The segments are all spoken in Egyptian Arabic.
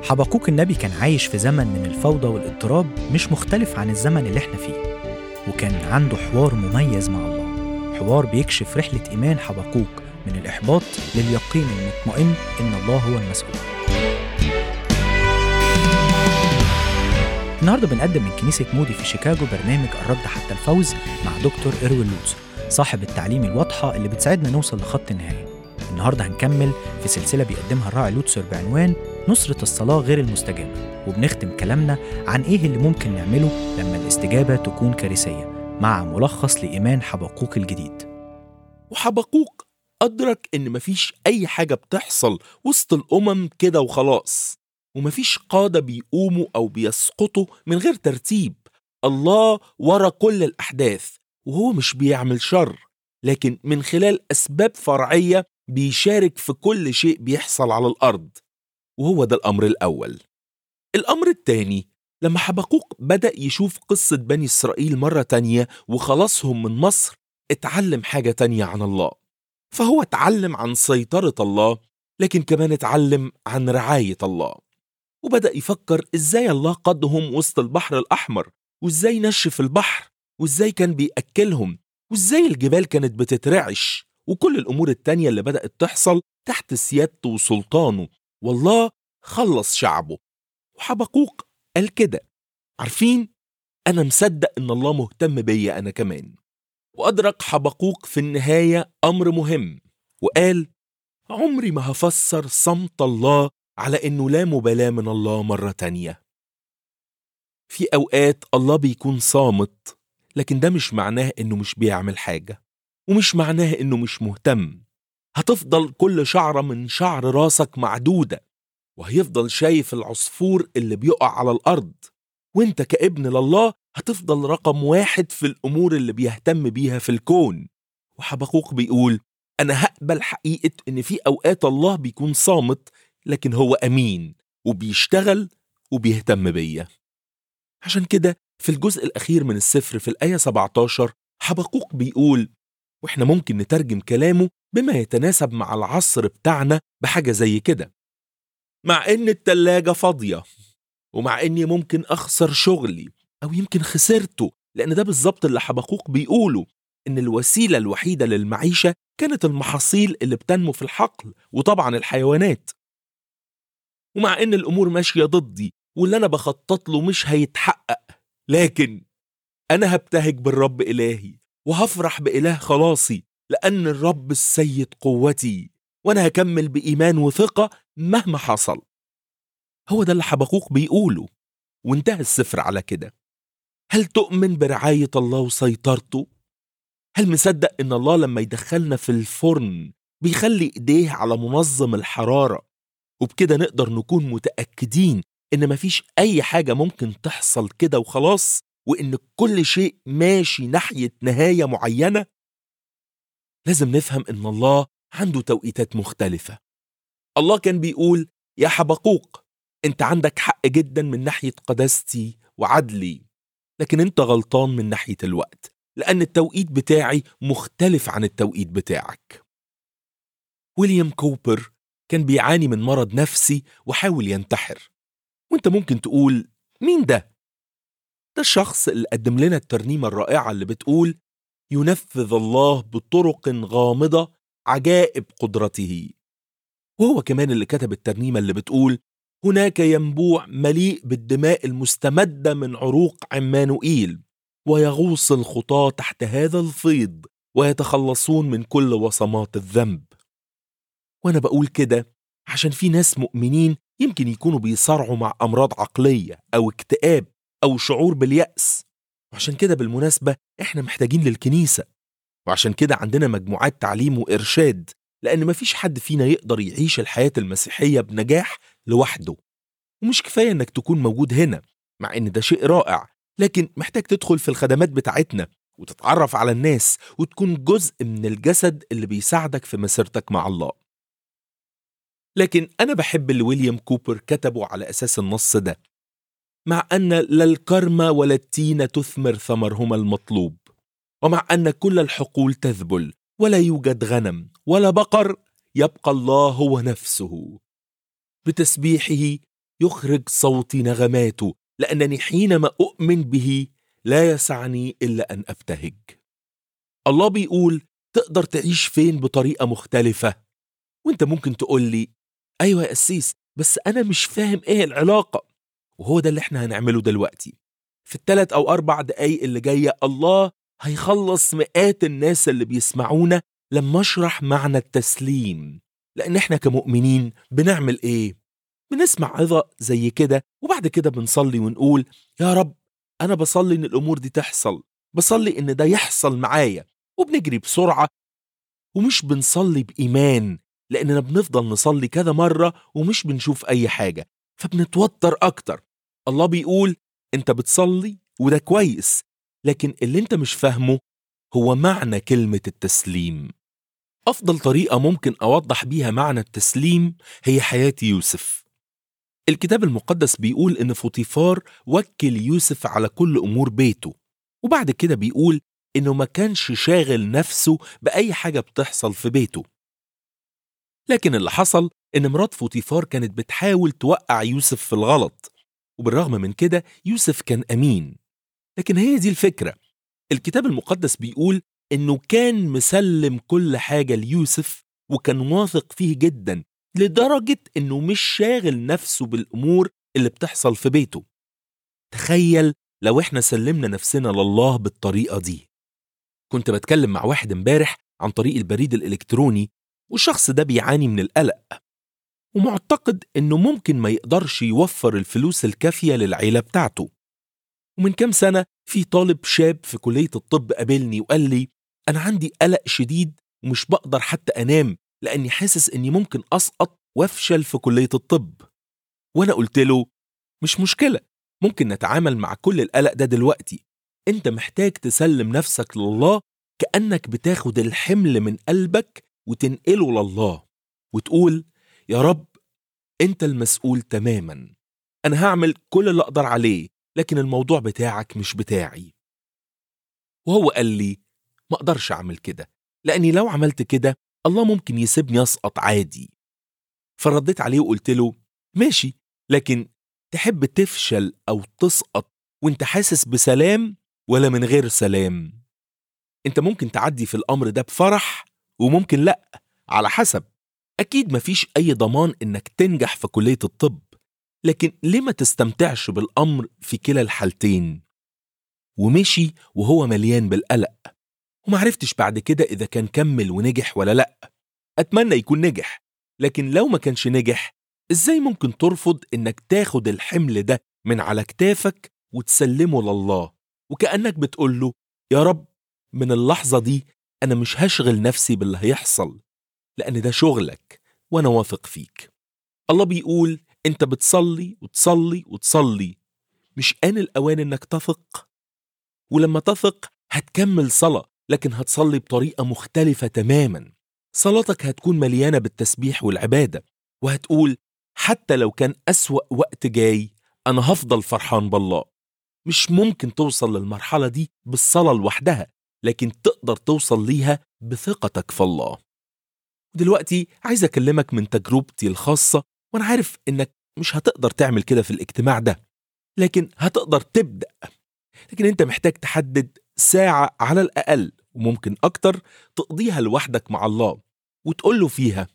حبقوق النبي كان عايش في زمن من الفوضى والاضطراب مش مختلف عن الزمن اللي احنا فيه وكان عنده حوار مميز مع الله حوار بيكشف رحلة إيمان حبقوق من الإحباط لليقين المطمئن إن الله هو المسؤول النهارده بنقدم من كنيسة مودي في شيكاغو برنامج الرد حتى الفوز مع دكتور إروين لوتسر صاحب التعليم الواضحة اللي بتساعدنا نوصل لخط النهاية النهارده هنكمل في سلسلة بيقدمها الراعي لوتسر بعنوان نصرة الصلاة غير المستجابة وبنختم كلامنا عن إيه اللي ممكن نعمله لما الاستجابة تكون كارثية مع ملخص لإيمان حبقوق الجديد وحبقوق أدرك إن مفيش أي حاجة بتحصل وسط الأمم كده وخلاص ومفيش قادة بيقوموا أو بيسقطوا من غير ترتيب الله ورا كل الأحداث وهو مش بيعمل شر لكن من خلال أسباب فرعية بيشارك في كل شيء بيحصل على الأرض وهو ده الأمر الأول الأمر الثاني لما حبقوق بدأ يشوف قصة بني إسرائيل مرة تانية وخلاصهم من مصر اتعلم حاجة تانية عن الله فهو اتعلم عن سيطرة الله لكن كمان اتعلم عن رعاية الله وبدأ يفكر ازاي الله قادهم وسط البحر الأحمر وازاي نشف البحر وازاي كان بيأكلهم وازاي الجبال كانت بتترعش وكل الأمور التانية اللي بدأت تحصل تحت سيادته وسلطانه والله خلص شعبه وحبقوق قال كده عارفين أنا مصدق إن الله مهتم بيا أنا كمان وأدرك حبقوق في النهاية أمر مهم وقال عمري ما هفسر صمت الله على إنه لا مبالاة من الله مرة تانية في أوقات الله بيكون صامت لكن ده مش معناه إنه مش بيعمل حاجة ومش معناه إنه مش مهتم هتفضل كل شعرة من شعر راسك معدودة وهيفضل شايف العصفور اللي بيقع على الأرض وانت كابن لله هتفضل رقم واحد في الأمور اللي بيهتم بيها في الكون وحبقوق بيقول أنا هقبل حقيقة إن في أوقات الله بيكون صامت لكن هو أمين وبيشتغل وبيهتم بيا عشان كده في الجزء الأخير من السفر في الآية 17 حبقوق بيقول وإحنا ممكن نترجم كلامه بما يتناسب مع العصر بتاعنا بحاجة زي كده مع إن التلاجة فاضية ومع إني ممكن أخسر شغلي أو يمكن خسرته لأن ده بالظبط اللي حبقوق بيقوله إن الوسيلة الوحيدة للمعيشة كانت المحاصيل اللي بتنمو في الحقل وطبعا الحيوانات ومع إن الأمور ماشية ضدي واللي أنا بخطط له مش هيتحقق لكن أنا هبتهج بالرب إلهي وهفرح بإله خلاصي لأن الرب السيد قوتي وأنا هكمل بإيمان وثقة مهما حصل هو ده اللي حبقوق بيقوله وانتهى السفر على كده هل تؤمن برعاية الله وسيطرته؟ هل مصدق إن الله لما يدخلنا في الفرن بيخلي إيديه على منظم الحرارة وبكده نقدر نكون متأكدين إن مفيش أي حاجة ممكن تحصل كده وخلاص وإن كل شيء ماشي ناحية نهاية معينة؟ لازم نفهم إن الله عنده توقيتات مختلفة الله كان بيقول يا حبقوق انت عندك حق جدا من ناحية قداستي وعدلي لكن انت غلطان من ناحية الوقت لأن التوقيت بتاعي مختلف عن التوقيت بتاعك ويليام كوبر كان بيعاني من مرض نفسي وحاول ينتحر وانت ممكن تقول مين ده؟ ده الشخص اللي قدم لنا الترنيمة الرائعة اللي بتقول ينفذ الله بطرق غامضة عجائب قدرته وهو كمان اللي كتب الترنيمة اللي بتقول هناك ينبوع مليء بالدماء المستمدة من عروق عمانوئيل ويغوص الخطاة تحت هذا الفيض ويتخلصون من كل وصمات الذنب وأنا بقول كده عشان في ناس مؤمنين يمكن يكونوا بيصارعوا مع أمراض عقلية أو اكتئاب أو شعور باليأس وعشان كده بالمناسبة إحنا محتاجين للكنيسة وعشان كده عندنا مجموعات تعليم وإرشاد لأن مفيش حد فينا يقدر يعيش الحياة المسيحية بنجاح لوحده ومش كفاية إنك تكون موجود هنا مع إن ده شيء رائع لكن محتاج تدخل في الخدمات بتاعتنا وتتعرف على الناس وتكون جزء من الجسد اللي بيساعدك في مسيرتك مع الله لكن أنا بحب اللي ويليام كوبر كتبه على أساس النص ده مع أن لا الكرمة ولا التينة تثمر ثمرهما المطلوب ومع أن كل الحقول تذبل ولا يوجد غنم ولا بقر يبقى الله هو نفسه بتسبيحه يخرج صوتي نغماته لأنني حينما أؤمن به لا يسعني إلا أن أبتهج الله بيقول تقدر تعيش فين بطريقة مختلفة وانت ممكن تقول لي أيوة يا قسيس بس أنا مش فاهم إيه العلاقة وهو ده اللي احنا هنعمله دلوقتي في الثلاث أو أربع دقايق اللي جاية الله هيخلص مئات الناس اللي بيسمعونا لما اشرح معنى التسليم لأن احنا كمؤمنين بنعمل إيه؟ بنسمع عظة زي كده وبعد كده بنصلي ونقول يا رب أنا بصلي إن الأمور دي تحصل بصلي إن ده يحصل معايا وبنجري بسرعة ومش بنصلي بإيمان لأننا بنفضل نصلي كذا مرة ومش بنشوف أي حاجة فبنتوتر أكتر الله بيقول أنت بتصلي وده كويس لكن اللي أنت مش فاهمه هو معنى كلمة التسليم أفضل طريقة ممكن أوضح بيها معنى التسليم هي حياة يوسف الكتاب المقدس بيقول إن فوطيفار وكل يوسف على كل أمور بيته وبعد كده بيقول إنه ما كانش شاغل نفسه بأي حاجة بتحصل في بيته لكن اللي حصل إن مرات فوطيفار كانت بتحاول توقع يوسف في الغلط وبالرغم من كده يوسف كان أمين لكن هي دي الفكرة الكتاب المقدس بيقول إنه كان مسلم كل حاجة ليوسف وكان واثق فيه جدا لدرجة إنه مش شاغل نفسه بالأمور اللي بتحصل في بيته تخيل لو إحنا سلمنا نفسنا لله بالطريقة دي كنت بتكلم مع واحد امبارح عن طريق البريد الإلكتروني والشخص ده بيعاني من القلق ومعتقد إنه ممكن ما يقدرش يوفر الفلوس الكافية للعيلة بتاعته ومن كام سنة في طالب شاب في كلية الطب قابلني وقال لي أنا عندي قلق شديد ومش بقدر حتى أنام لأني حاسس إني ممكن أسقط وأفشل في كلية الطب وأنا قلت له مش مشكلة ممكن نتعامل مع كل القلق ده دلوقتي أنت محتاج تسلم نفسك لله كأنك بتاخد الحمل من قلبك وتنقله لله وتقول يا رب أنت المسؤول تماما أنا هعمل كل اللي أقدر عليه لكن الموضوع بتاعك مش بتاعي وهو قال لي ما أقدرش أعمل كده لأني لو عملت كده الله ممكن يسيبني أسقط عادي فرديت عليه وقلت له ماشي لكن تحب تفشل أو تسقط وانت حاسس بسلام ولا من غير سلام انت ممكن تعدي في الأمر ده بفرح وممكن لأ على حسب أكيد مفيش أي ضمان إنك تنجح في كلية الطب لكن ليه ما تستمتعش بالأمر في كلا الحالتين ومشي وهو مليان بالقلق ومعرفتش بعد كده إذا كان كمل ونجح ولا لأ أتمنى يكون نجح لكن لو ما كانش نجح إزاي ممكن ترفض إنك تاخد الحمل ده من على كتافك وتسلمه لله وكأنك بتقول له يا رب من اللحظة دي أنا مش هشغل نفسي باللي هيحصل لأن ده شغلك وأنا واثق فيك الله بيقول أنت بتصلي وتصلي وتصلي مش آن الأوان إنك تثق ولما تثق هتكمل صلاة لكن هتصلي بطريقة مختلفة تماما صلاتك هتكون مليانة بالتسبيح والعبادة وهتقول حتى لو كان أسوأ وقت جاي أنا هفضل فرحان بالله مش ممكن توصل للمرحلة دي بالصلاة لوحدها لكن تقدر توصل ليها بثقتك في الله دلوقتي عايز أكلمك من تجربتي الخاصة وأنا عارف إنك مش هتقدر تعمل كده في الاجتماع ده لكن هتقدر تبدأ لكن أنت محتاج تحدد ساعة على الأقل وممكن أكتر تقضيها لوحدك مع الله وتقول له فيها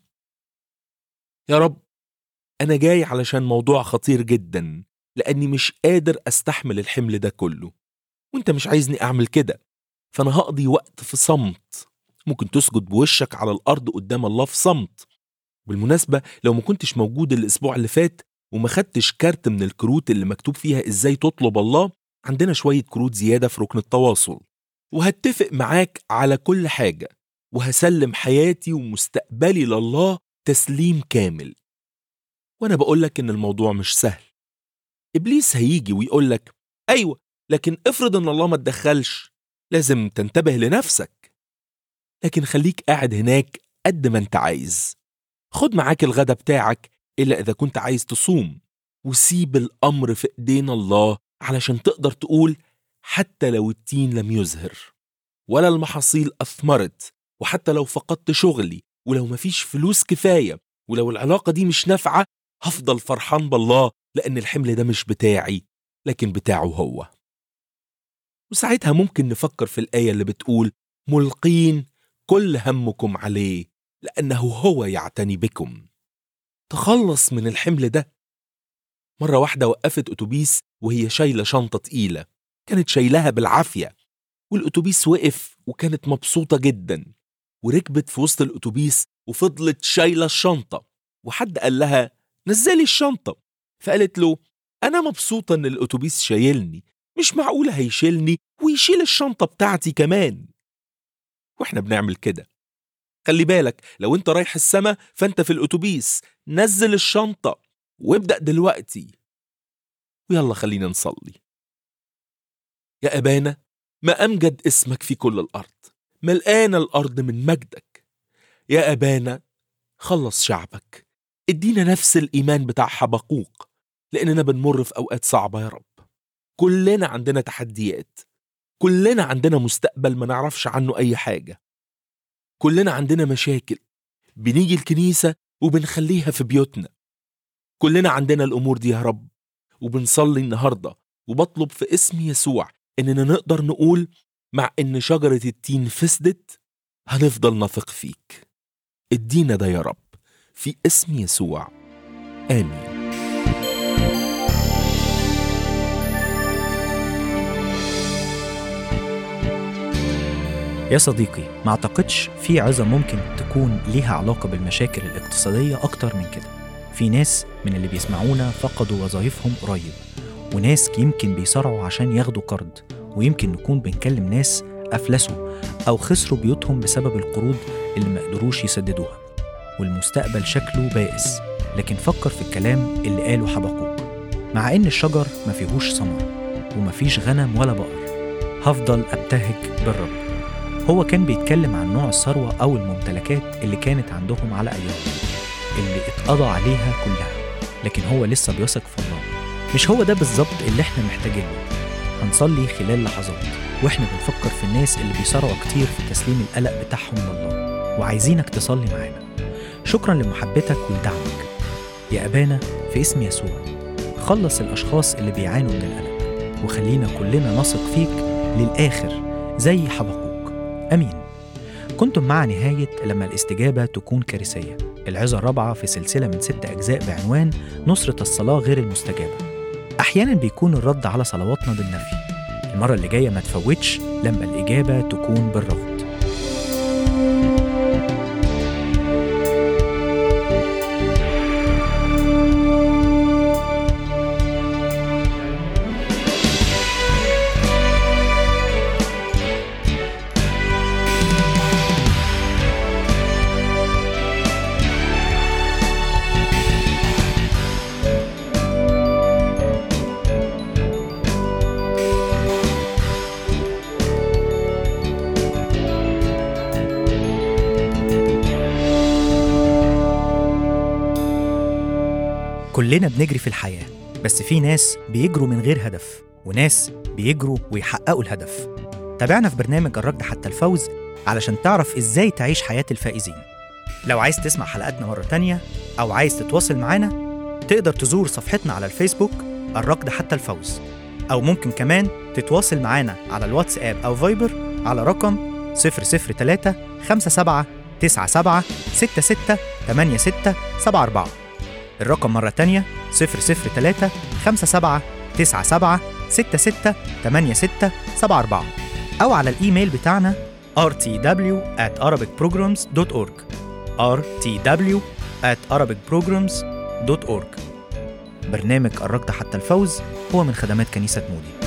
يا رب أنا جاي علشان موضوع خطير جدا لأني مش قادر أستحمل الحمل ده كله وأنت مش عايزني أعمل كده فأنا هقضي وقت في صمت ممكن تسجد بوشك على الأرض قدام الله في صمت بالمناسبة لو ما كنتش موجود الأسبوع اللي فات وما خدتش كارت من الكروت اللي مكتوب فيها إزاي تطلب الله عندنا شوية كروت زيادة في ركن التواصل وهتفق معاك على كل حاجة وهسلم حياتي ومستقبلي لله تسليم كامل وأنا بقولك إن الموضوع مش سهل إبليس هيجي ويقولك أيوة لكن افرض إن الله ما تدخلش لازم تنتبه لنفسك لكن خليك قاعد هناك قد ما انت عايز خد معاك الغدا بتاعك إلا إذا كنت عايز تصوم وسيب الأمر في إيدين الله علشان تقدر تقول حتى لو التين لم يزهر ولا المحاصيل أثمرت وحتى لو فقدت شغلي ولو مفيش فلوس كفاية ولو العلاقة دي مش نافعة هفضل فرحان بالله لأن الحمل ده مش بتاعي لكن بتاعه هو وساعتها ممكن نفكر في الآية اللي بتقول ملقين كل همكم عليه لأنه هو يعتني بكم تخلص من الحمل ده مرة واحدة وقفت أتوبيس وهي شايلة شنطة تقيلة كانت شايلها بالعافية والأتوبيس وقف وكانت مبسوطة جدا وركبت في وسط الأتوبيس وفضلت شايلة الشنطة وحد قال لها نزلي الشنطة فقالت له أنا مبسوطة إن الأتوبيس شايلني مش معقولة هيشيلني ويشيل الشنطة بتاعتي كمان وإحنا بنعمل كده خلي بالك لو أنت رايح السما فأنت في الأتوبيس نزل الشنطة وابدأ دلوقتي ويلا خلينا نصلي يا أبانا ما أمجد اسمك في كل الأرض ملقانة الأرض من مجدك يا أبانا خلص شعبك ادينا نفس الإيمان بتاع حبقوق لأننا بنمر في أوقات صعبة يا رب كلنا عندنا تحديات كلنا عندنا مستقبل ما نعرفش عنه أي حاجة كلنا عندنا مشاكل بنيجي الكنيسة وبنخليها في بيوتنا كلنا عندنا الأمور دي يا رب وبنصلي النهاردة وبطلب في اسم يسوع إننا نقدر نقول مع إن شجرة التين فسدت هنفضل نثق فيك ادينا ده يا رب في اسم يسوع آمين يا صديقي ما اعتقدش في عظة ممكن تكون ليها علاقة بالمشاكل الاقتصادية أكتر من كده في ناس من اللي بيسمعونا فقدوا وظائفهم قريب وناس يمكن بيصارعوا عشان ياخدوا قرض ويمكن نكون بنكلم ناس أفلسوا أو خسروا بيوتهم بسبب القروض اللي ما قدروش يسددوها والمستقبل شكله بائس لكن فكر في الكلام اللي قاله حبقوق مع إن الشجر ما فيهوش ثمر وما فيش غنم ولا بقر هفضل أبتهج بالرب هو كان بيتكلم عن نوع الثروة أو الممتلكات اللي كانت عندهم على أيامهم اللي اتقضى عليها كلها لكن هو لسه بيثق في الله مش هو ده بالظبط اللي احنا محتاجينه هنصلي خلال لحظات واحنا بنفكر في الناس اللي بيصارعوا كتير في تسليم القلق بتاعهم لله وعايزينك تصلي معانا شكرا لمحبتك ولدعمك يا أبانا في اسم يسوع خلص الأشخاص اللي بيعانوا من القلق وخلينا كلنا نثق فيك للآخر زي حبقوق أمين كنتم مع نهاية لما الاستجابة تكون كارثية العظة الرابعة في سلسلة من ست أجزاء بعنوان نصرة الصلاة غير المستجابة أحيانا بيكون الرد على صلواتنا بالنفي المرة اللي جاية ما تفوتش لما الإجابة تكون بالرفض كلنا بنجري في الحياة بس في ناس بيجروا من غير هدف وناس بيجروا ويحققوا الهدف تابعنا في برنامج الركض حتى الفوز علشان تعرف ازاي تعيش حياة الفائزين لو عايز تسمع حلقاتنا مرة تانية أو عايز تتواصل معانا تقدر تزور صفحتنا على الفيسبوك الركض حتى الفوز أو ممكن كمان تتواصل معانا على الواتساب أو فايبر على رقم 003 57 97 66 86 74 الرقم مرة تانية 003 57 97 66 86 74 أو على الإيميل بتاعنا rtw at arabicprograms.org rtw at arabicprograms.org برنامج الركض حتى الفوز هو من خدمات كنيسة مودي